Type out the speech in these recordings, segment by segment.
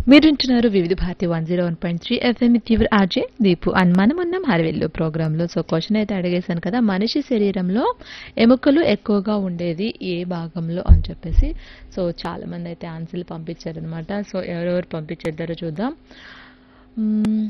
మీరు వింటున్నారు Vividh Bharati one zero one point three FM తీవ్ర ఆర్జే దీపు అండ్ మనం ఉన్నాం హరివెల్లు ప్రోగ్రాంలో సో క్వశ్చన్ అయితే అడిగేశాను కదా మనిషి శరీరంలో ఎముకలు ఎక్కువగా ఉండేది ఏ భాగంలో అని చెప్పేసి సో చాలా మంది అయితే ఆన్సర్లు పంపించారనమాట సో ఎవరెవరు పంపించేద్దారో చూద్దాం మ్మ్.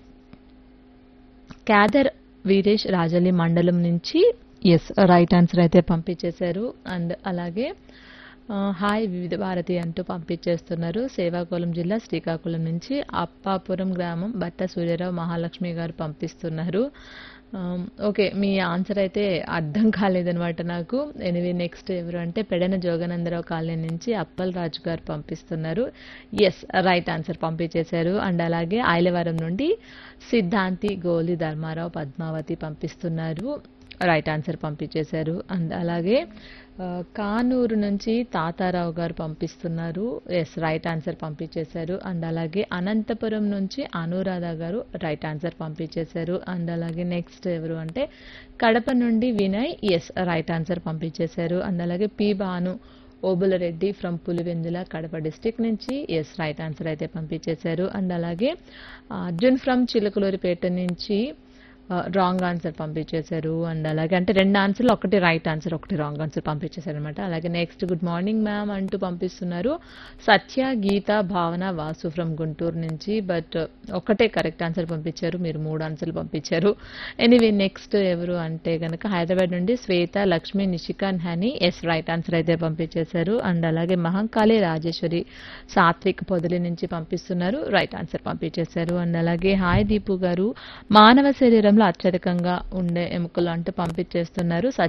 క్యాదర్ వీరేష్ రాజలి మండలం నుంచి ఎస్ రైట్ ఆన్సర్ అయితే పంపించేశారు అండ్ అలాగే ఆ, హాయ్ వివిధ భారతి అంటూ పంపించేస్తున్నారు సేవాకుళం జిల్లా శ్రీకాకుళం నుంచి అప్పాపురం గ్రామం భట్ట సూర్యరావు మహాలక్ష్మి గారు పంపిస్తున్నారు ఆమ్, ఓకే మీ ఆన్సర్ అయితే అర్థం కాలేదనమాట నాకు ఎనివే నెక్స్ట్ ఎవరు అంటే పెడన జోగనందరావు కాలనీ నుంచి అప్పల్ రాజు గారు పంపిస్తున్నారు ఎస్ రైట్ ఆన్సర్ పంపించేశారు అండ్ అలాగే ఐలవరం నుండి సిద్ధాంతి గోలి ధర్మారావు పద్మావతి పంపిస్తున్నారు రైట్ ఆన్సర్ పంపించేశారు అండ్ అలాగే ఆ, కానూరు నుంచి తాతారావు గారు పంపిస్తున్నారు ఎస్ రైట్ ఆన్సర్ పంపించేశారు అండ్ అలాగే అనంతపురం నుంచి అనురాధ గారు రైట్ ఆన్సర్ పంపించేశారు అండ్ అలాగే నెక్స్ట్ ఎవరు అంటే కడప నుండి వినయ్ ఎస్ రైట్ ఆన్సర్ పంపించేశారు అండ్ అలాగే P Bhanu Obulareddy from Pulivendula Kadapa district నుంచి ఎస్ రైట్ ఆన్సర్ అయితే పంపించేశారు అండ్ అలాగే ఆ, అర్జున్ ఫ్రమ్ చిలుకలూరిపేట నుంచి రాంగ్ ఆన్సర్ పంపించేశారు అండ్ అలాగే అంటే రెండు ఆన్సర్లు ఒకటి రైట్ ఆన్సర్ ఒకటి రాంగ్ ఆన్సర్ పంపించేశారు అనమాట అలాగే నెక్స్ట్ గుడ్ మార్నింగ్ మ్యామ్ అంటూ పంపిస్తున్నారు సత్య గీత భావన వాసు ఫ్రమ్ గుంటూరు నుంచి బట్ ఒకటే కరెక్ట్ ఆన్సర్ పంపించారు మీరు మూడు ఆన్సర్లు పంపించారు ఎనీవే నెక్స్ట్ ఎవరు అంటే కనుక హైదరాబాద్ నుండి Shweta Lakshmi Nishikan Honey yes right answer అయితే పంపించేశారు అండ్ అలాగే మహంకాళి రాజేశ్వరి సాత్విక్ పొదలి నుంచి పంపిస్తున్నారు రైట్ ఆన్సర్ పంపించేశారు అండ్ అలాగే హాయ్ దీపు గారు మానవ శరీరంలో అత్యధికంగా ఉండే ఎముకలు అంటూ పంపించేస్తున్నారు